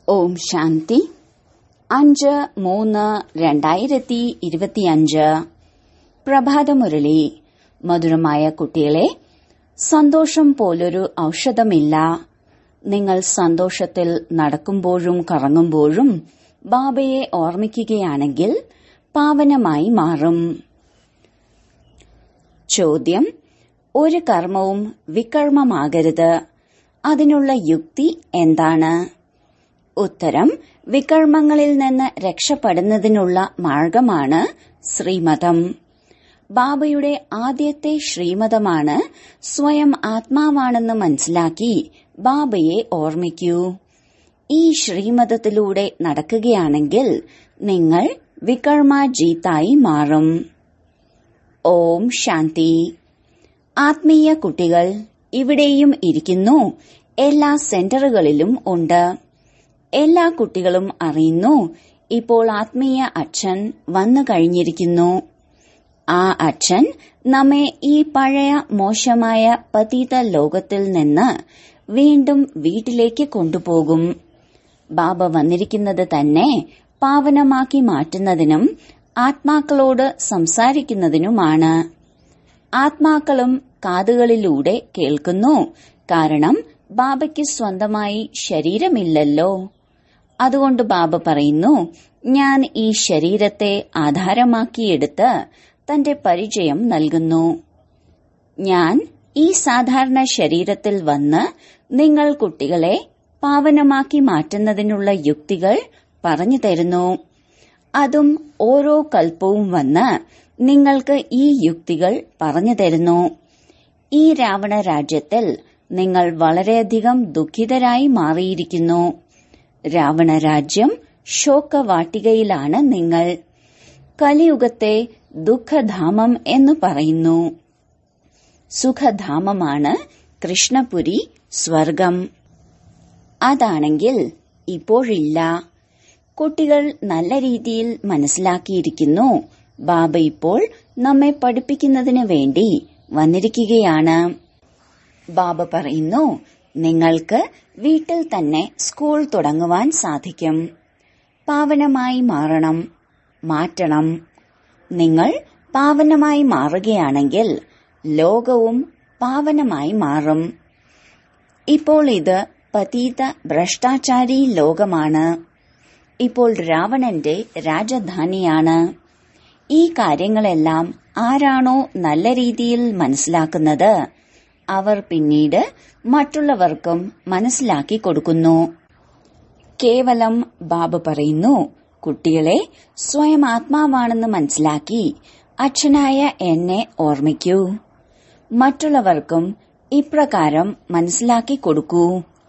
ഓം ശാന്തി അഞ്ച് മൂന്ന് രണ്ടായിരത്തി ഇരുപത്തിയഞ്ച് പ്രഭാതമുരളി മധുരമായ കുട്ടികളെ സന്തോഷം പോലൊരു ഔഷധമില്ല നിങ്ങൾ സന്തോഷത്തിൽ നടക്കുമ്പോഴും കറങ്ങുമ്പോഴും ബാബയെ ഓർമ്മിക്കുകയാണെങ്കിൽ പാവനമായി മാറും ചോദ്യം ഒരു കർമ്മവും വികർമ്മമാകരുത് അതിനുള്ള യുക്തി എന്താണ് ഉത്തരം വികർമ്മങ്ങളിൽ നിന്ന് രക്ഷപ്പെടുന്നതിനുള്ള മാർഗമാണ് ശ്രീമതം ബാബയുടെ ആദ്യത്തെ ശ്രീമതമാണ് സ്വയം ആത്മാവാണെന്ന് മനസ്സിലാക്കി ബാബയെ ഓർമ്മിക്കൂ ഈ ശ്രീമതത്തിലൂടെ നടക്കുകയാണെങ്കിൽ നിങ്ങൾ വികർമാജീത്തായി മാറും ഓം ശാന്തി ആത്മീയ കുട്ടികൾ ഇവിടെയും ഇരിക്കുന്നു എല്ലാ സെന്ററുകളിലും ഉണ്ട് എല്ലാ കുട്ടികളും അറിയുന്നു ഇപ്പോൾ ആത്മീയ അച്ഛൻ വന്നു കഴിഞ്ഞിരിക്കുന്നു ആ അച്ഛൻ നമ്മെ ഈ പഴയ മോശമായ പതീത ലോകത്തിൽ നിന്ന് വീണ്ടും വീട്ടിലേക്ക് കൊണ്ടുപോകും ബാബ വന്നിരിക്കുന്നത് തന്നെ പാവനമാക്കി മാറ്റുന്നതിനും ആത്മാക്കളോട് സംസാരിക്കുന്നതിനുമാണ് ആത്മാക്കളും കാതുകളിലൂടെ കേൾക്കുന്നു കാരണം ബാബയ്ക്ക് സ്വന്തമായി ശരീരമില്ലല്ലോ അതുകൊണ്ട് ബാബ പറയുന്നു ഞാൻ ഈ ശരീരത്തെ ആധാരമാക്കിയെടുത്ത് തന്റെ പരിചയം നൽകുന്നു ഞാൻ ഈ സാധാരണ ശരീരത്തിൽ വന്ന് നിങ്ങൾ കുട്ടികളെ പാവനമാക്കി മാറ്റുന്നതിനുള്ള യുക്തികൾ പറഞ്ഞു തരുന്നു അതും ഓരോ കൽപ്പവും വന്ന് നിങ്ങൾക്ക് ഈ യുക്തികൾ പറഞ്ഞു തരുന്നു ഈ രാവണ രാജ്യത്തിൽ നിങ്ങൾ വളരെയധികം ദുഃഖിതരായി മാറിയിരിക്കുന്നു രാവണ രാജ്യം ശോകവാട്ടികയിലാണ് നിങ്ങൾ കലിയുഗത്തെ ദുഃഖധാമം എന്ന് പറയുന്നു സുഖധാമമാണ് കൃഷ്ണപുരി സ്വർഗം അതാണെങ്കിൽ ഇപ്പോഴില്ല കുട്ടികൾ നല്ല രീതിയിൽ മനസ്സിലാക്കിയിരിക്കുന്നു ബാബ ഇപ്പോൾ നമ്മെ പഠിപ്പിക്കുന്നതിന് വേണ്ടി വന്നിരിക്കുകയാണ് ബാബ പറയുന്നു നിങ്ങൾക്ക് വീട്ടിൽ തന്നെ സ്കൂൾ തുടങ്ങുവാൻ സാധിക്കും പാവനമായി മാറണം മാറ്റണം നിങ്ങൾ പാവനമായി മാറുകയാണെങ്കിൽ ലോകവും പാവനമായി മാറും ഇപ്പോൾ ഇത് പതീത ഭ്രഷ്ടാചാരി ലോകമാണ് ഇപ്പോൾ രാവണന്റെ രാജധാനിയാണ് ഈ കാര്യങ്ങളെല്ലാം ആരാണോ നല്ല രീതിയിൽ മനസ്സിലാക്കുന്നത് അവർ പിന്നീട് മറ്റുള്ളവർക്കും മനസ്സിലാക്കി കൊടുക്കുന്നു കേവലം ബാബ പറയുന്നു കുട്ടികളെ സ്വയം ആത്മാവാണെന്ന് മനസ്സിലാക്കി അച്ഛനായ എന്നെ ഓർമ്മിക്കൂ മറ്റുള്ളവർക്കും ഇപ്രകാരം മനസ്സിലാക്കി കൊടുക്കൂ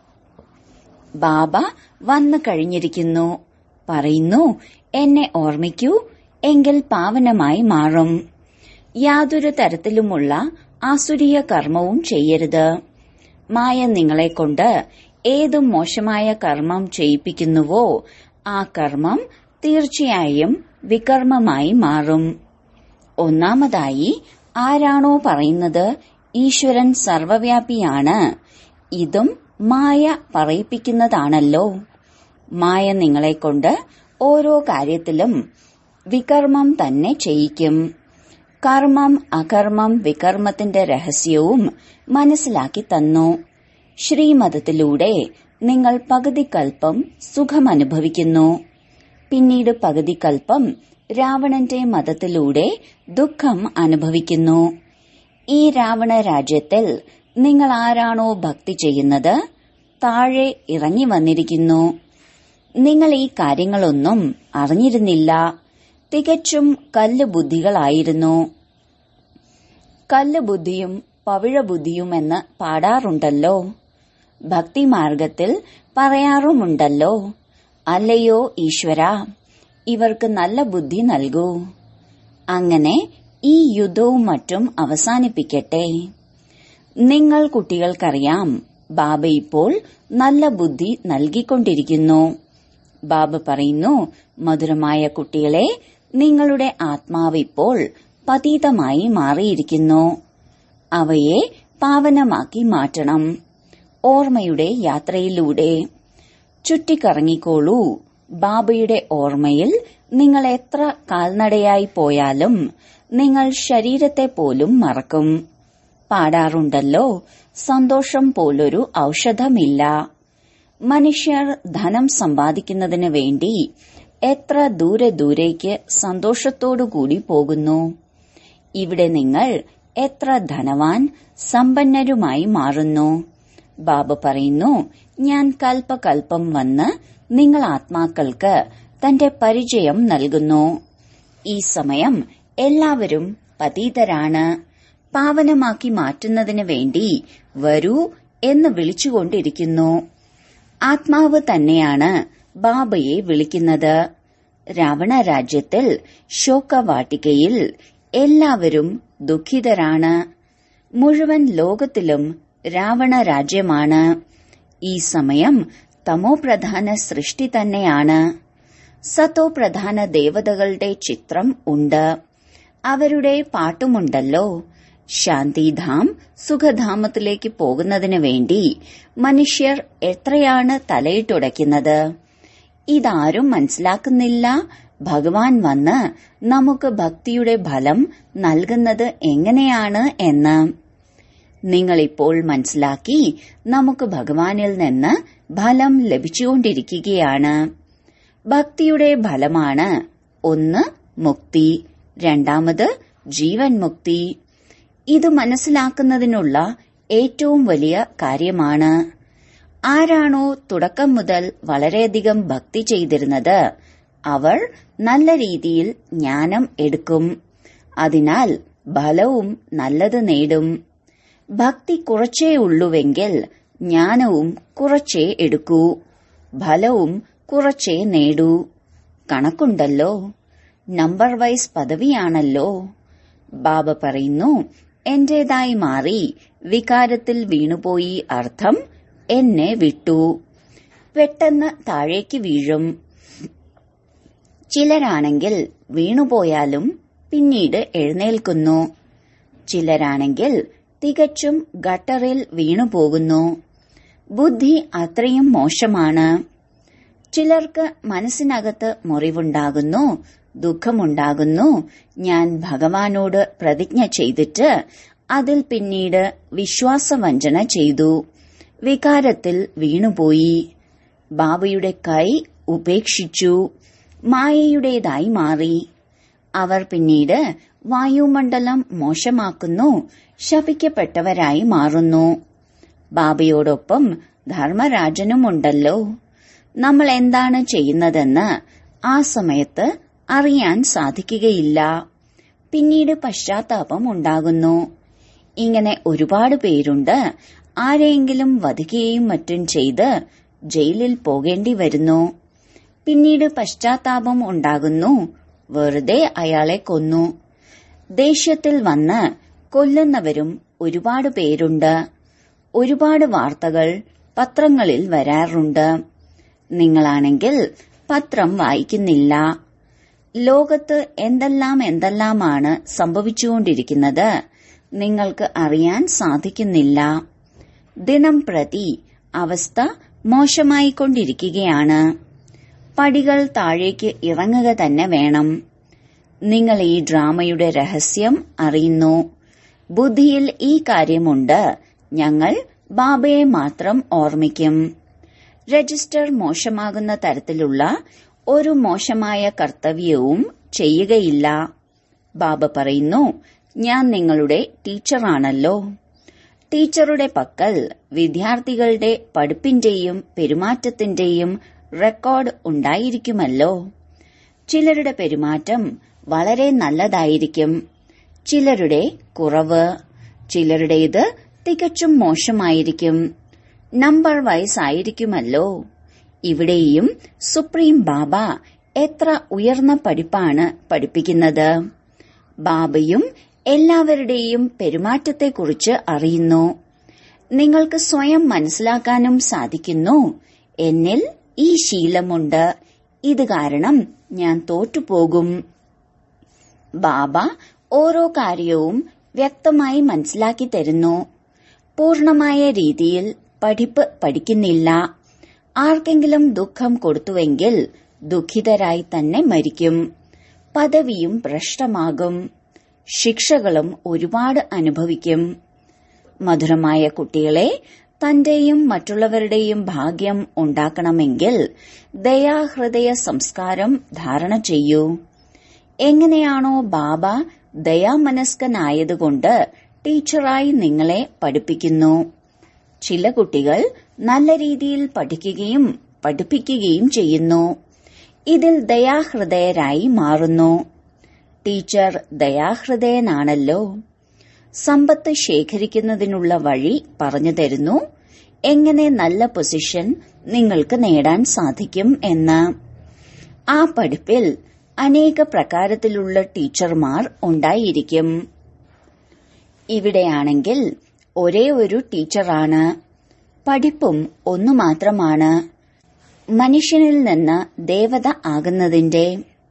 ബാബ വന്നു കഴിഞ്ഞിരിക്കുന്നു പറയുന്നു എന്നെ ഓർമ്മിക്കൂ എങ്കിൽ പാവനമായി മാറും യാതൊരു തരത്തിലുമുള്ള ആസുരീയ കർമ്മവും ചെയ്യരുത് മായ നിങ്ങളെ കൊണ്ട് ഏതു മോശമായ കർമ്മം ചെയ്യിപ്പിക്കുന്നുവോ ആ കർമ്മം തീർച്ചയായും വികർമ്മമായി മാറും ഒന്നാമതായി ആരാണോ പറയുന്നത് ഈശ്വരൻ സർവവ്യാപിയാണ് ഇതും മായ പറയിപ്പിക്കുന്നതാണല്ലോ മായ നിങ്ങളെ കൊണ്ട് ഓരോ കാര്യത്തിലും വികർമ്മം തന്നെ ചെയ്യിക്കും കർമ്മം അകർമ്മം വികർമ്മത്തിന്റെ രഹസ്യവും മനസ്സിലാക്കി തന്നു ശ്രീമതത്തിലൂടെ നിങ്ങൾ പകുതി കൽപ്പം സുഖമനുഭവിക്കുന്നു പിന്നീട് പകുതി കൽപ്പം രാവണന്റെ മതത്തിലൂടെ ദുഃഖം അനുഭവിക്കുന്നു ഈ രാവണ രാജ്യത്തിൽ നിങ്ങൾ ആരാണോ ഭക്തി ചെയ്യുന്നത് താഴെ ഇറങ്ങി വന്നിരിക്കുന്നു നിങ്ങൾ ഈ കാര്യങ്ങളൊന്നും അറിഞ്ഞിരുന്നില്ല തികച്ചും കല്ല് ബുദ്ധികളായിരുന്നു കല്ല് ബുദ്ധിയും പവിഴ ബുദ്ധിയുമെന്ന് പാടാറുണ്ടല്ലോ ഭക്തിമാർഗത്തിൽ പറയാറുമുണ്ടല്ലോ അല്ലയോ ഈശ്വര ഇവർക്ക് നല്ല ബുദ്ധി നൽകൂ അങ്ങനെ ഈ യുദ്ധവും മറ്റും അവസാനിപ്പിക്കട്ടെ നിങ്ങൾ കുട്ടികൾക്കറിയാം ബാബ ഇപ്പോൾ നല്ല ബുദ്ധി നൽകിക്കൊണ്ടിരിക്കുന്നു ബാബ പറയുന്നു മധുരമായ കുട്ടികളെ നിങ്ങളുടെ ആത്മാവ് ഇപ്പോൾ പതീതമായി മാറിയിരിക്കുന്നു അവയെ പാവനമാക്കി മാറ്റണം ഓർമ്മയുടെ യാത്രയിലൂടെ ചുറ്റിക്കറങ്ങിക്കോളൂ ബാബയുടെ ഓർമ്മയിൽ നിങ്ങൾ എത്ര കാൽനടയായി പോയാലും നിങ്ങൾ ശരീരത്തെ പോലും മറക്കും പാടാറുണ്ടല്ലോ സന്തോഷം പോലൊരു ഔഷധമില്ല മനുഷ്യർ ധനം സമ്പാദിക്കുന്നതിന് വേണ്ടി എത്ര ദൂരെ ദൂരേക്ക് സന്തോഷത്തോടുകൂടി പോകുന്നു ഇവിടെ നിങ്ങൾ എത്ര ധനവാൻ സമ്പന്നരുമായി മാറുന്നു ബാബ പറയുന്നു ഞാൻ കൽപ്പകൽപ്പം വന്ന് നിങ്ങൾ ആത്മാക്കൾക്ക് തന്റെ പരിചയം നൽകുന്നു ഈ സമയം എല്ലാവരും പതീതരാണ് പാവനമാക്കി മാറ്റുന്നതിന് വേണ്ടി വരൂ എന്ന് വിളിച്ചുകൊണ്ടിരിക്കുന്നു ആത്മാവ് തന്നെയാണ് ബാബയെ വിളിക്കുന്നത് രാവണ രാജ്യത്തിൽ ശോകവാട്ടികയിൽ എല്ലാവരും ദുഃഖിതരാണ് മുഴുവൻ ലോകത്തിലും രാവണ രാജ്യമാണ് ഈ സമയം തമോപ്രധാന സൃഷ്ടി തന്നെയാണ് സത്തോ പ്രധാന ദേവതകളുടെ ചിത്രം ഉണ്ട് അവരുടെ പാട്ടുമുണ്ടല്ലോ ശാന്തിധാം സുഖധാമത്തിലേക്ക് പോകുന്നതിന് വേണ്ടി മനുഷ്യർ എത്രയാണ് തലയിട്ടുടയ്ക്കുന്നത് ഇതാരും മനസ്സിലാക്കുന്നില്ല ഭഗവാൻ വന്ന് നമുക്ക് ഭക്തിയുടെ ഫലം നൽകുന്നത് എങ്ങനെയാണ് എന്ന് നിങ്ങളിപ്പോൾ മനസ്സിലാക്കി നമുക്ക് ഭഗവാനിൽ നിന്ന് ഫലം ലഭിച്ചുകൊണ്ടിരിക്കുകയാണ് ഭക്തിയുടെ ഫലമാണ് ഒന്ന് മുക്തി രണ്ടാമത് ജീവൻ മുക്തി ഇത് മനസ്സിലാക്കുന്നതിനുള്ള ഏറ്റവും വലിയ കാര്യമാണ് ആരാണോ തുടക്കം മുതൽ വളരെയധികം ഭക്തി ചെയ്തിരുന്നത് അവർ നല്ല രീതിയിൽ ജ്ഞാനം എടുക്കും അതിനാൽ ഫലവും നല്ലത് നേടും ഭക്തി കുറച്ചേ ഉള്ളുവെങ്കിൽ ജ്ഞാനവും കുറച്ചേ എടുക്കൂ ഫലവും കുറച്ചേ നേടൂ കണക്കുണ്ടല്ലോ നമ്പർ വൈസ് പദവിയാണല്ലോ ബാബ പറയുന്നു എന്റേതായി മാറി വികാരത്തിൽ വീണുപോയി അർത്ഥം എന്നെ വിട്ടു പെട്ടെന്ന് താഴേക്ക് വീഴും ചിലരാണെങ്കിൽ വീണുപോയാലും പിന്നീട് എഴുന്നേൽക്കുന്നു ചിലരാണെങ്കിൽ തികച്ചും ഗട്ടറിൽ വീണുപോകുന്നു ബുദ്ധി അത്രയും മോശമാണ് ചിലർക്ക് മനസ്സിനകത്ത് മുറിവുണ്ടാകുന്നു ദുഃഖമുണ്ടാകുന്നു ഞാൻ ഭഗവാനോട് പ്രതിജ്ഞ ചെയ്തിട്ട് അതിൽ പിന്നീട് വിശ്വാസവഞ്ചന ചെയ്തു വികാരത്തിൽ വീണുപോയി ബാബയുടെ കൈ ഉപേക്ഷിച്ചു മായയുടേതായി മാറി അവർ പിന്നീട് വായുമണ്ഡലം മോശമാക്കുന്നു ശപിക്കപ്പെട്ടവരായി മാറുന്നു ബാബയോടൊപ്പം ധർമ്മരാജനുമുണ്ടല്ലോ നമ്മൾ എന്താണ് ചെയ്യുന്നതെന്ന് ആ സമയത്ത് അറിയാൻ സാധിക്കുകയില്ല പിന്നീട് പശ്ചാത്താപം ഉണ്ടാകുന്നു ഇങ്ങനെ ഒരുപാട് പേരുണ്ട് ആരെയെങ്കിലും വധിക്കുകയും മറ്റും ചെയ്ത് ജയിലിൽ പോകേണ്ടി വരുന്നു പിന്നീട് പശ്ചാത്താപം ഉണ്ടാകുന്നു വെറുതെ അയാളെ കൊന്നു ദേഷ്യത്തിൽ വന്ന് കൊല്ലുന്നവരും ഒരുപാട് പേരുണ്ട് ഒരുപാട് വാർത്തകൾ പത്രങ്ങളിൽ വരാറുണ്ട് നിങ്ങളാണെങ്കിൽ പത്രം വായിക്കുന്നില്ല ലോകത്ത് എന്തെല്ലാം എന്തെല്ലാമാണ് സംഭവിച്ചുകൊണ്ടിരിക്കുന്നത് നിങ്ങൾക്ക് അറിയാൻ സാധിക്കുന്നില്ല ദിനം പ്രതി അവസ്ഥ മോശമായിക്കൊണ്ടിരിക്കുകയാണ് പടികൾ താഴേക്ക് ഇറങ്ങുക തന്നെ വേണം നിങ്ങൾ ഈ ഡ്രാമയുടെ രഹസ്യം അറിയുന്നു ബുദ്ധിയിൽ ഈ കാര്യമുണ്ട് ഞങ്ങൾ ബാബയെ മാത്രം ഓർമ്മിക്കും രജിസ്റ്റർ മോശമാകുന്ന തരത്തിലുള്ള ഒരു മോശമായ കർത്തവ്യവും ചെയ്യുകയില്ല ബാബ പറയുന്നു ഞാൻ നിങ്ങളുടെ ടീച്ചറാണല്ലോ ടീച്ചറുടെ പക്കൽ വിദ്യാർത്ഥികളുടെ പഠിപ്പിന്റെയും പെരുമാറ്റത്തിന്റെയും റെക്കോർഡ് ഉണ്ടായിരിക്കുമല്ലോ ചിലരുടെ പെരുമാറ്റം വളരെ നല്ലതായിരിക്കും ചിലരുടെ കുറവ് ചിലരുടേത് തികച്ചും മോശമായിരിക്കും നമ്പർ വൈസ് ആയിരിക്കുമല്ലോ ഇവിടെയും സുപ്രീം ബാബ എത്ര ഉയർന്ന പഠിപ്പാണ് പഠിപ്പിക്കുന്നത് ബാബയും എല്ലാവരുടെയും പെരുമാറ്റത്തെക്കുറിച്ച് അറിയുന്നു നിങ്ങൾക്ക് സ്വയം മനസ്സിലാക്കാനും സാധിക്കുന്നു എന്നിൽ ഈ ശീലമുണ്ട് ഇത് കാരണം ഞാൻ തോറ്റുപോകും ബാബ ഓരോ കാര്യവും വ്യക്തമായി മനസ്സിലാക്കി തരുന്നു പൂർണമായ രീതിയിൽ പഠിപ്പ് പഠിക്കുന്നില്ല ആർക്കെങ്കിലും ദുഃഖം കൊടുത്തുവെങ്കിൽ ദുഃഖിതരായി തന്നെ മരിക്കും പദവിയും ഭ്രഷ്ടമാകും ശിക്ഷകളും ഒരുപാട് അനുഭവിക്കും മധുരമായ കുട്ടികളെ തന്റെയും മറ്റുള്ളവരുടെയും ഭാഗ്യം ഉണ്ടാക്കണമെങ്കിൽ ദയാഹൃദയ സംസ്കാരം ധാരണ ചെയ്യൂ എങ്ങനെയാണോ ബാബ ദയാമനസ്കനായതുകൊണ്ട് ടീച്ചറായി നിങ്ങളെ പഠിപ്പിക്കുന്നു ചില കുട്ടികൾ നല്ല രീതിയിൽ പഠിക്കുകയും പഠിപ്പിക്കുകയും ചെയ്യുന്നു ഇതിൽ ദയാഹൃദയരായി മാറുന്നു ടീച്ചർ ദയാഹൃദയനാണല്ലോ സമ്പത്ത് ശേഖരിക്കുന്നതിനുള്ള വഴി പറഞ്ഞു തരുന്നു എങ്ങനെ നല്ല പൊസിഷൻ നിങ്ങൾക്ക് നേടാൻ സാധിക്കും എന്ന് ആ പഠിപ്പിൽ അനേക പ്രകാരത്തിലുള്ള ടീച്ചർമാർ ഉണ്ടായിരിക്കും ഇവിടെയാണെങ്കിൽ ഒരേ ഒരു ടീച്ചറാണ് പഠിപ്പും ഒന്നു മാത്രമാണ് മനുഷ്യനിൽ നിന്ന് ദേവത ആകുന്നതിന്റെ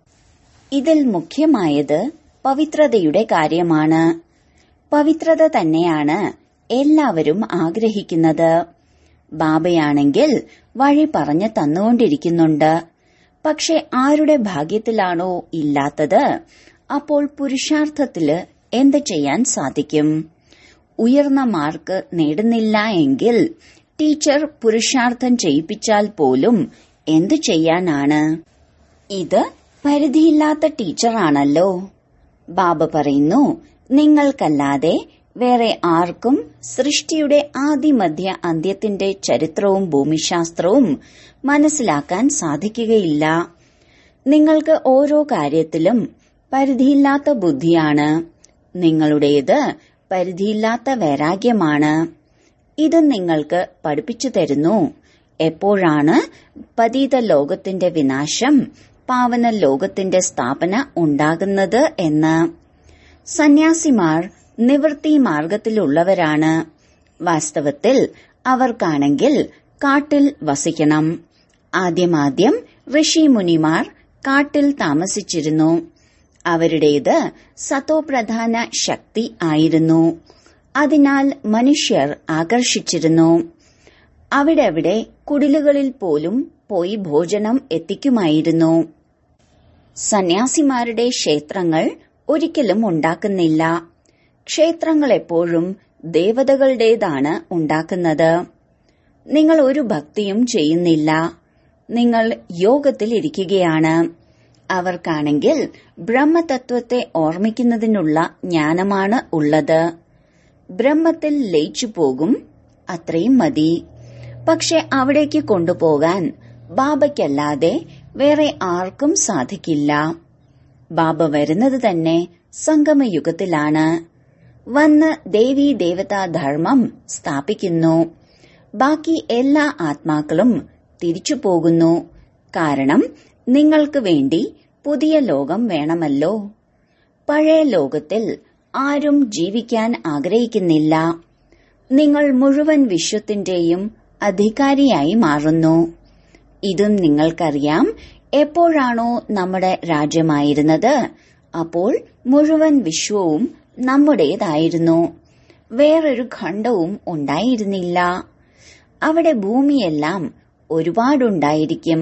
ഇതിൽ മുഖ്യമായത് പവിത്രതയുടെ കാര്യമാണ് പവിത്രത തന്നെയാണ് എല്ലാവരും ആഗ്രഹിക്കുന്നത് ബാബയാണെങ്കിൽ വഴി പറഞ്ഞു തന്നുകൊണ്ടിരിക്കുന്നുണ്ട് പക്ഷെ ആരുടെ ഭാഗ്യത്തിലാണോ ഇല്ലാത്തത് അപ്പോൾ പുരുഷാർത്ഥത്തില് എന്ത് ചെയ്യാൻ സാധിക്കും ഉയർന്ന മാർക്ക് നേടുന്നില്ല എങ്കിൽ ടീച്ചർ പുരുഷാർത്ഥം ചെയ്യിപ്പിച്ചാൽ പോലും എന്തു ചെയ്യാനാണ് ഇത് പരിധിയില്ലാത്ത ടീച്ചറാണല്ലോ ബാബ പറയുന്നു നിങ്ങൾക്കല്ലാതെ വേറെ ആർക്കും സൃഷ്ടിയുടെ ആദിമധ്യ അന്ത്യത്തിന്റെ ചരിത്രവും ഭൂമിശാസ്ത്രവും മനസ്സിലാക്കാൻ സാധിക്കുകയില്ല നിങ്ങൾക്ക് ഓരോ കാര്യത്തിലും പരിധിയില്ലാത്ത ബുദ്ധിയാണ് നിങ്ങളുടേത് പരിധിയില്ലാത്ത വൈരാഗ്യമാണ് ഇത് നിങ്ങൾക്ക് പഠിപ്പിച്ചു തരുന്നു എപ്പോഴാണ് പതീത ലോകത്തിന്റെ വിനാശം പാവന ലോകത്തിന്റെ സ്ഥാപന ഉണ്ടാകുന്നത് എന്ന് സന്യാസിമാർ നിവൃത്തി മാർഗത്തിലുള്ളവരാണ് വാസ്തവത്തിൽ അവർക്കാണെങ്കിൽ കാട്ടിൽ വസിക്കണം ആദ്യമാദ്യം ഋഷിമുനിമാർ കാട്ടിൽ താമസിച്ചിരുന്നു അവരുടേത് സതോപ്രധാന ശക്തി ആയിരുന്നു അതിനാൽ മനുഷ്യർ ആകർഷിച്ചിരുന്നു അവിടെ അവിടെ കുടിലുകളിൽ പോലും പോയി ഭോജനം എത്തിക്കുമായിരുന്നു സന്യാസിമാരുടെ ക്ഷേത്രങ്ങൾ ഒരിക്കലും ഉണ്ടാക്കുന്നില്ല ക്ഷേത്രങ്ങൾ എപ്പോഴും ദേവതകളുടേതാണ് ഉണ്ടാക്കുന്നത് നിങ്ങൾ ഒരു ഭക്തിയും ചെയ്യുന്നില്ല നിങ്ങൾ യോഗത്തിൽ ഇരിക്കുകയാണ് അവർക്കാണെങ്കിൽ ബ്രഹ്മതത്വത്തെ ഓർമ്മിക്കുന്നതിനുള്ള ജ്ഞാനമാണ് ഉള്ളത് ബ്രഹ്മത്തിൽ ലയിച്ചു പോകും അത്രയും മതി പക്ഷെ അവിടേക്ക് കൊണ്ടുപോകാൻ ബാബയ്ക്കല്ലാതെ വേറെ ആർക്കും സാധിക്കില്ല ബാബ വരുന്നത് തന്നെ സംഗമയുഗത്തിലാണ് വന്ന് ദേവീ ദേവതാ ധർമ്മം സ്ഥാപിക്കുന്നു ബാക്കി എല്ലാ ആത്മാക്കളും തിരിച്ചു പോകുന്നു കാരണം നിങ്ങൾക്ക് വേണ്ടി പുതിയ ലോകം വേണമല്ലോ പഴയ ലോകത്തിൽ ആരും ജീവിക്കാൻ ആഗ്രഹിക്കുന്നില്ല നിങ്ങൾ മുഴുവൻ വിശ്വത്തിന്റെയും അധികാരിയായി മാറുന്നു ഇതും നിങ്ങൾക്കറിയാം എപ്പോഴാണോ നമ്മുടെ രാജ്യമായിരുന്നത് അപ്പോൾ മുഴുവൻ വിശ്വവും നമ്മുടേതായിരുന്നു വേറൊരു ഖണ്ഡവും ഉണ്ടായിരുന്നില്ല അവിടെ ഭൂമിയെല്ലാം ഒരുപാടുണ്ടായിരിക്കും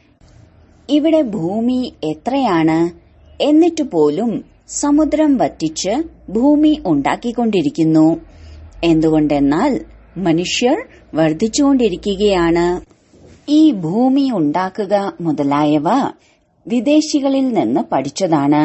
ഇവിടെ ഭൂമി എത്രയാണ് എന്നിട്ട് പോലും സമുദ്രം വറ്റിച്ച് ഭൂമി ഉണ്ടാക്കിക്കൊണ്ടിരിക്കുന്നു എന്തുകൊണ്ടെന്നാൽ മനുഷ്യർ വർദ്ധിച്ചുകൊണ്ടിരിക്കുകയാണ് ഈ ഭൂമി ഉണ്ടാക്കുക മുതലായവ വിദേശികളിൽ നിന്ന് പഠിച്ചതാണ്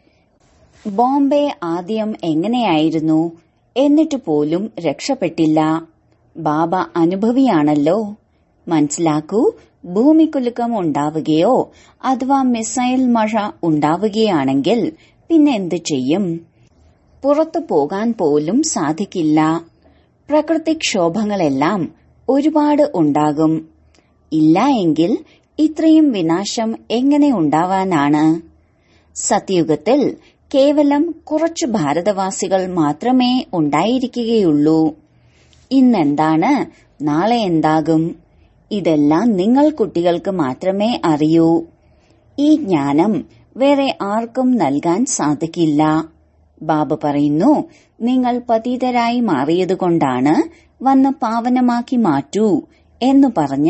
ബോംബെ ആദ്യം എങ്ങനെയായിരുന്നു എന്നിട്ട് പോലും രക്ഷപ്പെട്ടില്ല ബാബ അനുഭവിയാണല്ലോ മനസ്സിലാക്കൂ ഭൂമിക്കുലുക്കം ഉണ്ടാവുകയോ അഥവാ മിസൈൽ മഴ ഉണ്ടാവുകയാണെങ്കിൽ പിന്നെ എന്തു ചെയ്യും പുറത്തു പോകാൻ പോലും സാധിക്കില്ല പ്രകൃതിക്ഷോഭങ്ങളെല്ലാം ഒരുപാട് ഉണ്ടാകും ഇല്ല എങ്കിൽ ഇത്രയും വിനാശം എങ്ങനെ ഉണ്ടാവാനാണ് സത്യയുഗത്തിൽ കേവലം കുറച്ചു ഭാരതവാസികൾ മാത്രമേ ഉണ്ടായിരിക്കുകയുള്ളൂ ഇന്നെന്താണ് നാളെ എന്താകും ഇതെല്ലാം നിങ്ങൾ കുട്ടികൾക്ക് മാത്രമേ അറിയൂ ഈ ജ്ഞാനം വേറെ ആർക്കും നൽകാൻ സാധിക്കില്ല ബാബ പറയുന്നു നിങ്ങൾ പതീതരായി മാറിയതുകൊണ്ടാണ് വന്ന് പാവനമാക്കി മാറ്റൂ എന്ന് പറഞ്ഞ്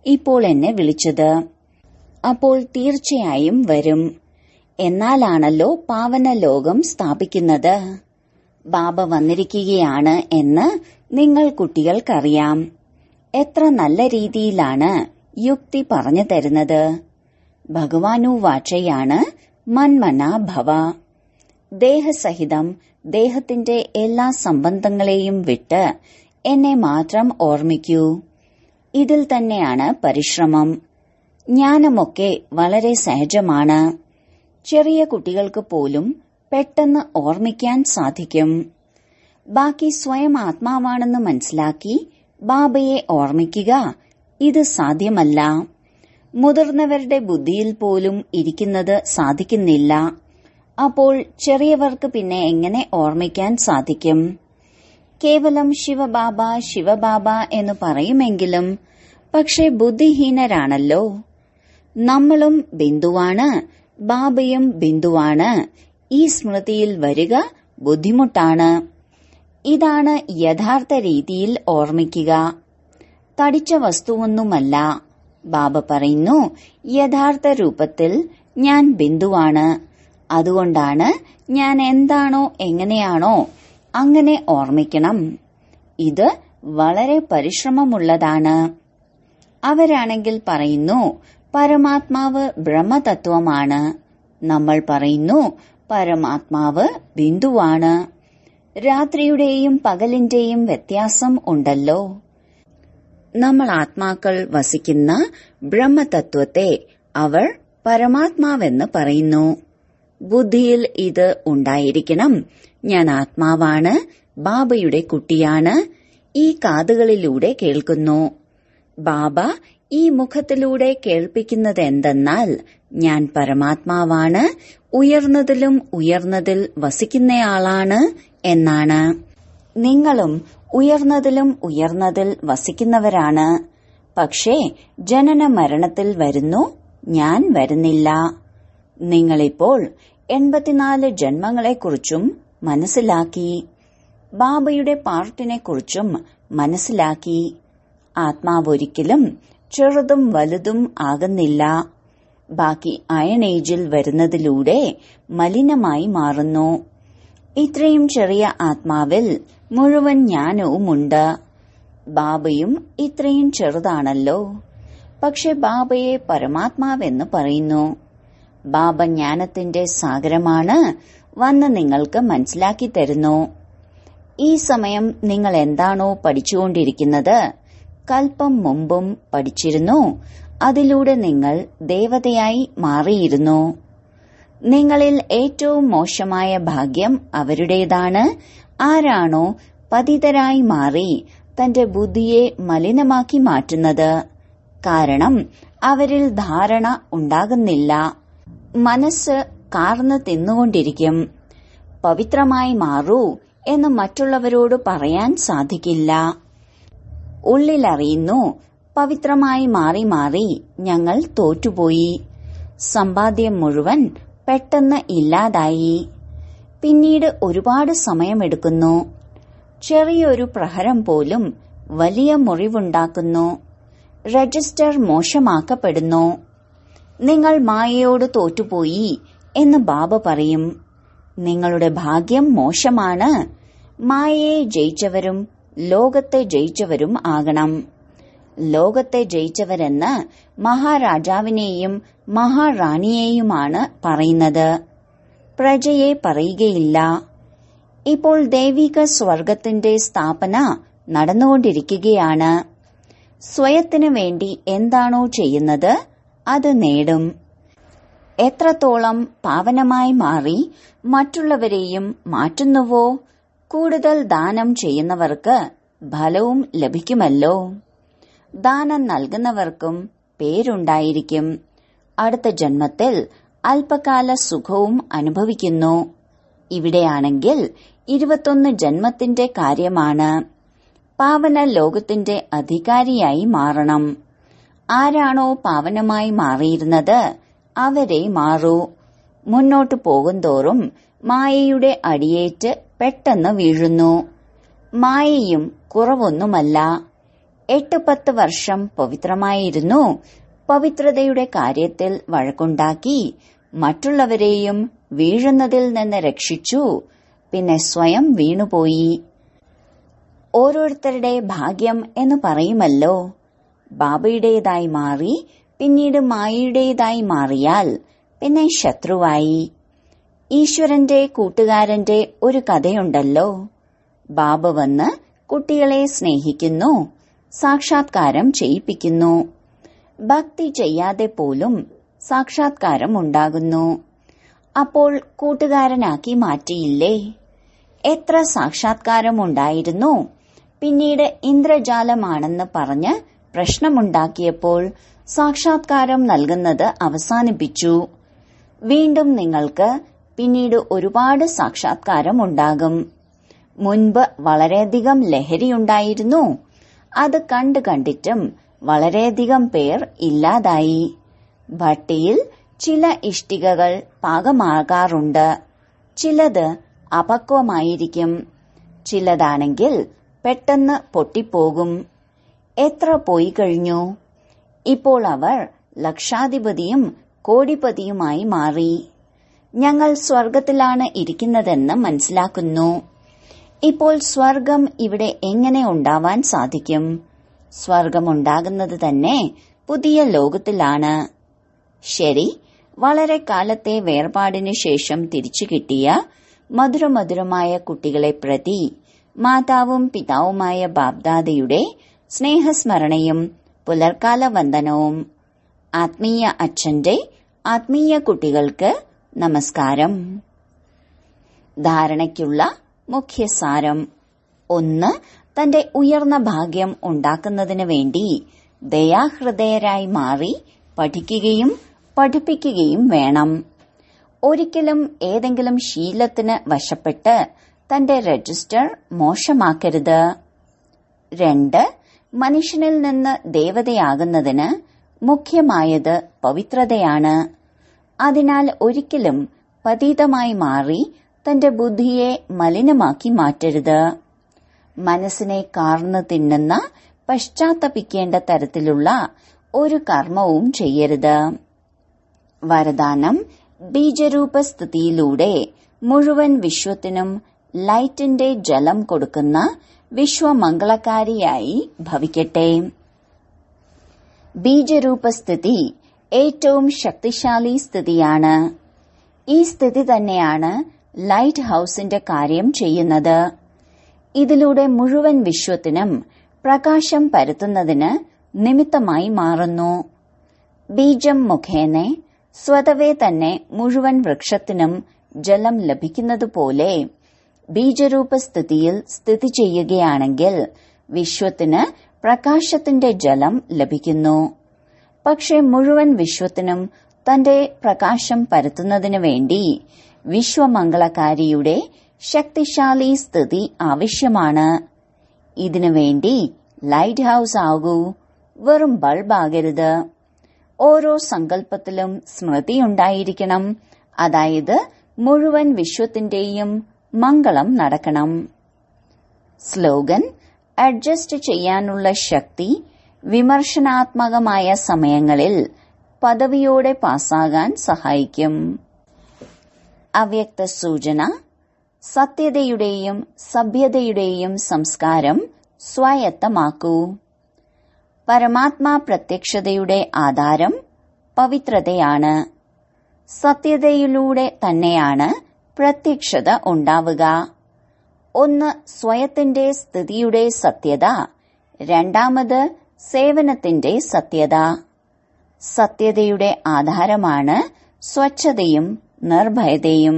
ഇപ്പോൾ എന്നെ വിളിച്ചത് അപ്പോൾ തീർച്ചയായും വരും എന്നാലാണല്ലോ പാവന ലോകം സ്ഥാപിക്കുന്നത് ബാബ വന്നിരിക്കുകയാണ് എന്ന് നിങ്ങൾ കുട്ടികൾക്കറിയാം എത്ര നല്ല രീതിയിലാണ് യുക്തി പറഞ്ഞു തരുന്നത് ഭഗവാനു വാചയാണ് മന്മന ഭവ ദേഹസഹിതം ദേഹത്തിന്റെ എല്ലാ സംബന്ധങ്ങളെയും വിട്ട് എന്നെ മാത്രം ഓർമ്മിക്കൂ ഇതിൽ തന്നെയാണ് പരിശ്രമം ജ്ഞാനമൊക്കെ വളരെ സഹജമാണ് ചെറിയ കുട്ടികൾക്ക് പോലും പെട്ടെന്ന് ഓർമ്മിക്കാൻ സാധിക്കും ബാക്കി സ്വയം ആത്മാവാണെന്ന് മനസ്സിലാക്കി ബാബയെ ഓർമ്മിക്കുക ഇത് സാധ്യമല്ല മുതിർന്നവരുടെ ബുദ്ധിയിൽ പോലും ഇരിക്കുന്നത് സാധിക്കുന്നില്ല അപ്പോൾ ചെറിയവർക്ക് പിന്നെ എങ്ങനെ ഓർമ്മിക്കാൻ സാധിക്കും കേവലം ശിവബാബ ശിവബാബ എന്ന് പറയുമെങ്കിലും പക്ഷെ ബുദ്ധിഹീനരാണല്ലോ നമ്മളും ബിന്ദുവാണ് ബാബയും ബിന്ദുവാണ് ഈ സ്മൃതിയിൽ വരിക ബുദ്ധിമുട്ടാണ് ഇതാണ് യഥാർത്ഥ രീതിയിൽ ഓർമ്മിക്കുക തടിച്ച വസ്തുവൊന്നുമല്ല ബാബ പറയുന്നു യഥാർത്ഥ രൂപത്തിൽ ഞാൻ ബിന്ദുവാണ് അതുകൊണ്ടാണ് ഞാൻ എന്താണോ എങ്ങനെയാണോ അങ്ങനെ ഓർമ്മിക്കണം ഇത് വളരെ പരിശ്രമമുള്ളതാണ് അവരാണെങ്കിൽ പറയുന്നു പരമാത്മാവ് ബ്രഹ്മതത്വമാണ് നമ്മൾ പറയുന്നു പരമാത്മാവ് ബിന്ദുവാണ് രാത്രിയുടെയും പകലിന്റെയും വ്യത്യാസം ഉണ്ടല്ലോ നമ്മൾ ആത്മാക്കൾ വസിക്കുന്ന ബ്രഹ്മതത്വത്തെ അവർ പരമാത്മാവെന്ന് പറയുന്നു ബുദ്ധിയിൽ ഇത് ഉണ്ടായിരിക്കണം ഞാൻ ആത്മാവാണ് ബാബയുടെ കുട്ടിയാണ് ഈ കാതുകളിലൂടെ കേൾക്കുന്നു ബാബ ഈ മുഖത്തിലൂടെ കേൾപ്പിക്കുന്നത് എന്തെന്നാൽ ഞാൻ പരമാത്മാവാണ് ഉയർന്നതിലും ഉയർന്നതിൽ വസിക്കുന്നയാളാണ് എന്നാണ് നിങ്ങളും ഉയർന്നതിലും ഉയർന്നതിൽ വസിക്കുന്നവരാണ് പക്ഷേ ജനന മരണത്തിൽ വരുന്നു ഞാൻ വരുന്നില്ല നിങ്ങളിപ്പോൾ എൺപത്തിനാല് ജന്മങ്ങളെക്കുറിച്ചും മനസ്സിലാക്കി ബാബയുടെ പാർട്ടിനെക്കുറിച്ചും മനസ്സിലാക്കി ആത്മാവൊരിക്കലും ചെറുതും വലുതും ആകുന്നില്ല ബാക്കി അയൺ ഏജിൽ വരുന്നതിലൂടെ മലിനമായി മാറുന്നു ഇത്രയും ചെറിയ ആത്മാവിൽ മുഴുവൻ ജ്ഞാനവുമുണ്ട് ബാബയും ഇത്രയും ചെറുതാണല്ലോ പക്ഷെ ബാബയെ പരമാത്മാവെന്ന് പറയുന്നു ബാബ ജ്ഞാനത്തിന്റെ സാഗരമാണ് വന്ന് നിങ്ങൾക്ക് മനസ്സിലാക്കി തരുന്നു ഈ സമയം നിങ്ങൾ എന്താണോ പഠിച്ചുകൊണ്ടിരിക്കുന്നത് കൽപ്പം മുമ്പും പഠിച്ചിരുന്നു അതിലൂടെ നിങ്ങൾ ദേവതയായി മാറിയിരുന്നു നിങ്ങളിൽ ഏറ്റവും മോശമായ ഭാഗ്യം അവരുടേതാണ് ആരാണോ പതിതരായി മാറി തന്റെ ബുദ്ധിയെ മലിനമാക്കി മാറ്റുന്നത് കാരണം അവരിൽ ധാരണ ഉണ്ടാകുന്നില്ല മനസ്സ് കാർന്ന് തിന്നുകൊണ്ടിരിക്കും പവിത്രമായി മാറൂ എന്ന് മറ്റുള്ളവരോട് പറയാൻ സാധിക്കില്ല ഉള്ളിലറിയുന്നു പവിത്രമായി മാറി മാറി ഞങ്ങൾ തോറ്റുപോയി സമ്പാദ്യം മുഴുവൻ പെട്ടെന്ന് ഇല്ലാതായി പിന്നീട് ഒരുപാട് സമയമെടുക്കുന്നു ചെറിയൊരു പ്രഹരം പോലും വലിയ മുറിവുണ്ടാക്കുന്നു രജിസ്റ്റർ മോശമാക്കപ്പെടുന്നു നിങ്ങൾ മായയോട് തോറ്റുപോയി എന്ന് ബാബ പറയും നിങ്ങളുടെ ഭാഗ്യം മോശമാണ് മായയെ ജയിച്ചവരും ലോകത്തെ ജയിച്ചവരും ആകണം ലോകത്തെ ജയിച്ചവരെന്ന് മഹാരാജാവിനെയും മഹാറാണിയെയുമാണ് പറയുന്നത് പ്രജയെ പറയുകയില്ല ഇപ്പോൾ ദൈവിക സ്വർഗത്തിന്റെ സ്ഥാപന നടന്നുകൊണ്ടിരിക്കുകയാണ് സ്വയത്തിനു വേണ്ടി എന്താണോ ചെയ്യുന്നത് അത് നേടും എത്രത്തോളം പാവനമായി മാറി മറ്റുള്ളവരെയും മാറ്റുന്നുവോ കൂടുതൽ ദാനം ചെയ്യുന്നവർക്ക് ഫലവും ലഭിക്കുമല്ലോ ദാനം നൽകുന്നവർക്കും പേരുണ്ടായിരിക്കും അടുത്ത ജന്മത്തിൽ അല്പകാല സുഖവും അനുഭവിക്കുന്നു ഇവിടെയാണെങ്കിൽ ഇരുപത്തൊന്ന് ജന്മത്തിന്റെ കാര്യമാണ് പാവന ലോകത്തിന്റെ അധികാരിയായി മാറണം ആരാണോ പാവനമായി മാറിയിരുന്നത് അവരെ മാറൂ മുന്നോട്ടു പോകുന്തോറും മായയുടെ അടിയേറ്റ് പെട്ടെന്ന് വീഴുന്നു മായയും കുറവൊന്നുമല്ല എട്ട് പത്ത് വർഷം പവിത്രമായിരുന്നു പവിത്രതയുടെ കാര്യത്തിൽ വഴക്കുണ്ടാക്കി മറ്റുള്ളവരെയും വീഴുന്നതിൽ നിന്ന് രക്ഷിച്ചു പിന്നെ സ്വയം വീണുപോയി ഓരോരുത്തരുടെ ഭാഗ്യം എന്ന് പറയുമല്ലോ ബാബയുടേതായി മാറി പിന്നീട് മായയുടേതായി മാറിയാൽ പിന്നെ ശത്രുവായി ഈശ്വരന്റെ കൂട്ടുകാരന്റെ ഒരു കഥയുണ്ടല്ലോ ബാബ വന്ന് കുട്ടികളെ സ്നേഹിക്കുന്നു സാക്ഷാത്കാരം ചെയ്യിപ്പിക്കുന്നു ഭക്തി ചെയ്യാതെ പോലും സാക്ഷാത്കാരം ഉണ്ടാകുന്നു അപ്പോൾ കൂട്ടുകാരനാക്കി മാറ്റിയില്ലേ എത്ര സാക്ഷാത്കാരം ഉണ്ടായിരുന്നു പിന്നീട് ഇന്ദ്രജാലമാണെന്ന് പറഞ്ഞ് പ്രശ്നമുണ്ടാക്കിയപ്പോൾ സാക്ഷാത്കാരം നൽകുന്നത് അവസാനിപ്പിച്ചു വീണ്ടും നിങ്ങൾക്ക് പിന്നീട് ഒരുപാട് സാക്ഷാത്കാരം ഉണ്ടാകും മുൻപ് വളരെയധികം ലഹരിയുണ്ടായിരുന്നു അത് കണ്ടു കണ്ടിട്ടും വളരെയധികം പേർ ഇല്ലാതായി ഭട്ടിയിൽ ചില ഇഷ്ടികകൾ പാകമാകാറുണ്ട് ചിലത് അപക്വമായിരിക്കും ചിലതാണെങ്കിൽ പെട്ടെന്ന് പൊട്ടിപ്പോകും എത്ര പോയി കഴിഞ്ഞു ഇപ്പോൾ അവർ ലക്ഷാധിപതിയും കോടിപതിയുമായി മാറി ഞങ്ങൾ സ്വർഗത്തിലാണ് ഇരിക്കുന്നതെന്ന് മനസ്സിലാക്കുന്നു ഇപ്പോൾ സ്വർഗം ഇവിടെ എങ്ങനെ ഉണ്ടാവാൻ സാധിക്കും സ്വർഗമുണ്ടാകുന്നത് തന്നെ പുതിയ ലോകത്തിലാണ് ശരി വളരെ കാലത്തെ വേർപാടിനു ശേഷം തിരിച്ചു കിട്ടിയ മധുരമധുരമായ കുട്ടികളെ പ്രതി മാതാവും പിതാവുമായ ബാബ്ദാദയുടെ സ്നേഹസ്മരണയും പുലർക്കാല വന്ദനവും ആത്മീയ അച്ഛന്റെ ആത്മീയ കുട്ടികൾക്ക് നമസ്കാരം ധാരണയ്ക്കുള്ള മുഖ്യസാരം ഒന്ന് തന്റെ ഉയർന്ന ഭാഗ്യം ഉണ്ടാക്കുന്നതിന് വേണ്ടി ദയാഹൃദയരായി മാറി പഠിക്കുകയും പഠിപ്പിക്കുകയും വേണം ഒരിക്കലും ഏതെങ്കിലും ശീലത്തിന് വശപ്പെട്ട് തന്റെ രജിസ്റ്റർ മോശമാക്കരുത് രണ്ട് മനുഷ്യനിൽ നിന്ന് ദേവതയാകുന്നതിന് മുഖ്യമായത് പവിത്രതയാണ് അതിനാൽ ഒരിക്കലും പതീതമായി മാറി തന്റെ ബുദ്ധിയെ മലിനമാക്കി മാറ്റരുത് മനസ്സിനെ കാർന്നു തിന്നുന്ന പശ്ചാത്തപിക്കേണ്ട തരത്തിലുള്ള ഒരു കർമ്മവും ചെയ്യരുത് വരദാനം ബീജരൂപസ്ഥിതിയിലൂടെ മുഴുവൻ വിശ്വത്തിനും ലൈറ്റിന്റെ ജലം കൊടുക്കുന്ന വിശ്വമംഗളകാരിയായി ഭവിക്കട്ടെ ബീജരൂപസ്ഥിതി ഏറ്റവും ശക്തിശാലി സ്ഥിതിയാണ് ഈ സ്ഥിതി തന്നെയാണ് ലൈറ്റ് ഹൌസിന്റെ കാര്യം ചെയ്യുന്നത് ഇതിലൂടെ മുഴുവൻ വിശ്വത്തിനും പ്രകാശം പരത്തുന്നതിന് നിമിത്തമായി മാറുന്നു ബീജം മുഖേന സ്വതവേ തന്നെ മുഴുവൻ വൃക്ഷത്തിനും ജലം ലഭിക്കുന്നതുപോലെ ബീജരൂപസ്ഥിതിയിൽ സ്ഥിതി ചെയ്യുകയാണെങ്കിൽ വിശ്വത്തിന് പ്രകാശത്തിന്റെ ജലം ലഭിക്കുന്നു പക്ഷെ മുഴുവൻ വിശ്വത്തിനും തന്റെ പ്രകാശം പരത്തുന്നതിനു വേണ്ടി വിശ്വമംഗളകാരിയുടെ ശക്തിശാലി സ്ഥിതി ആവശ്യമാണ് ഇതിനുവേണ്ടി ലൈറ്റ് ഹൌസ് ആകൂ വെറും ബൾബാകരുത് ഓരോ സങ്കല്പത്തിലും സ്മൃതിയുണ്ടായിരിക്കണം അതായത് മുഴുവൻ വിശ്വത്തിന്റെയും മംഗളം നടക്കണം സ്ലോഗൻ അഡ്ജസ്റ്റ് ചെയ്യാനുള്ള ശക്തി വിമർശനാത്മകമായ സമയങ്ങളിൽ പദവിയോടെ പാസ്സാകാൻ സഹായിക്കും അവ്യക്ത സൂചന സത്യതയുടെയും സഭ്യതയുടെയും സംസ്കാരം സ്വായത്തമാക്കൂ പരമാത്മാ പ്രത്യക്ഷതയുടെ ആധാരം പവിത്രതയാണ് സത്യതയിലൂടെ തന്നെയാണ് പ്രത്യക്ഷത ഉണ്ടാവുക ഒന്ന് സ്വയത്തിന്റെ സ്ഥിതിയുടെ സത്യത രണ്ടാമത് സേവനത്തിന്റെ സത്യത സത്യതയുടെ ആധാരമാണ് സ്വച്ഛതയും നിർഭയതയും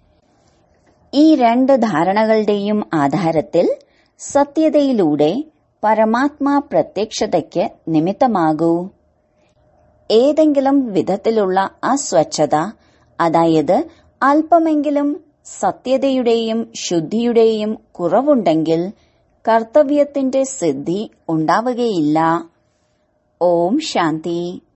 ഈ രണ്ട് ധാരണകളുടെയും ആധാരത്തിൽ സത്യതയിലൂടെ പരമാത്മാ പ്രത്യക്ഷതയ്ക്ക് നിമിത്തമാകൂ ഏതെങ്കിലും വിധത്തിലുള്ള അസ്വച്ഛത അതായത് അല്പമെങ്കിലും സത്യതയുടെയും ശുദ്ധിയുടെയും കുറവുണ്ടെങ്കിൽ കർത്തവ്യത്തിന്റെ സിദ്ധി ഉണ്ടാവുകയില്ല ഓം ശാന്തി